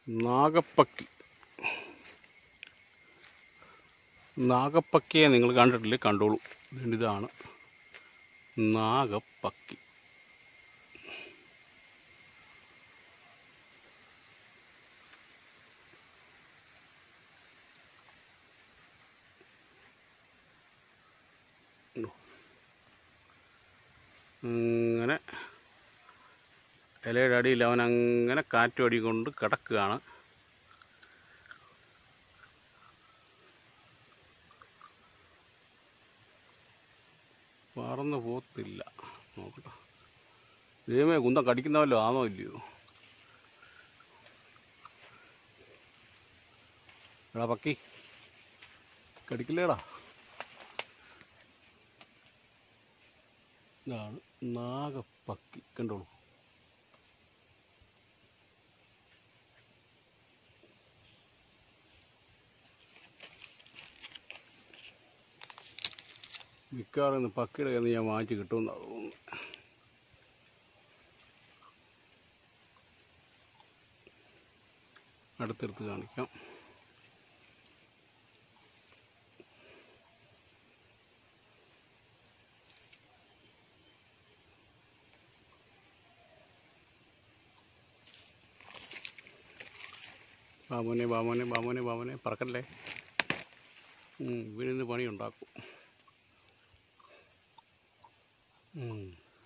നാഗപ്പക്കി നാഗപ്പക്കിയെ നിങ്ങൾ കണ്ടിട്ടില്ലേ കണ്ടോളൂ ഇതുണ്ട് ഇതാണ് നാഗപ്പക്കി ഉണ്ടോ? ഇങ്ങനെ ഇലയുടെ അടിയിൽ അവൻ അങ്ങനെ കാറ്റും കൊണ്ട് കിടക്കുകയാണ് പറന്ന് പോത്തില്ല നോക്കട്ടെ ദൈവമേ കുന്തം കടിക്കുന്നവല്ലോ ആണോ ഇല്ലയോ എടാ പക്കി കടിക്കില്ലേടാ ഇതാണ് നാഗപ്പക്കി കണ്ടോളൂ മിക്കവാറും ഇന്ന് പക്കിയുടെ കയ്യിൽ നിന്ന് ഞാൻ വാങ്ങിച്ച് കിട്ടുമെന്നാണ് തോന്നുന്നു അടുത്തെടുത്ത് കാണിക്കാം ബാമോനെ ബാമോനെ ബാമോനെ ബാമോനെ പറക്കല്ലേ ഉം, ഇവനിന്ന് പണി ഉണ്ടാക്കും ഉം.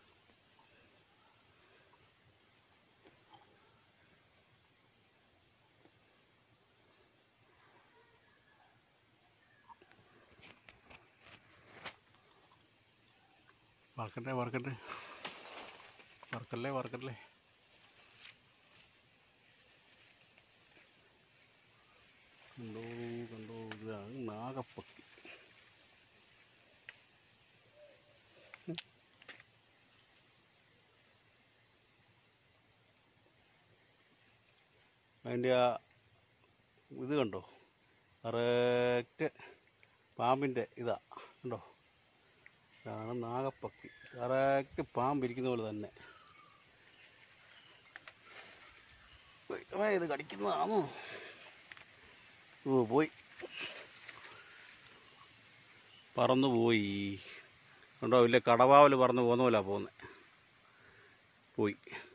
വറക്കട്ടെ വറക്കട്ടെ വറക്കല്ലേ വറക്കല്ലേ കണ്ടോളൂ കണ്ടോളൂ ഇതാണ് നാഗപ്പക്കി അതിൻ്റെ ആ ഇത് കണ്ടോ കറക്റ്റ് പാമ്പിൻ്റെ ഇതാ കണ്ടോ ഇതാണ് നാഗപ്പക്കി കറക്റ്റ് പാമ്പിരിക്കുന്ന പോലെ തന്നെ ദൈവമേ, ഇത് കടിക്കുന്നതാണോ ഓ പോയി പറന്നു പോയി കണ്ടോ വലിയ കടവാവൽ പറന്ന് പോകുന്ന പോലെ പോകുന്നത് പോയി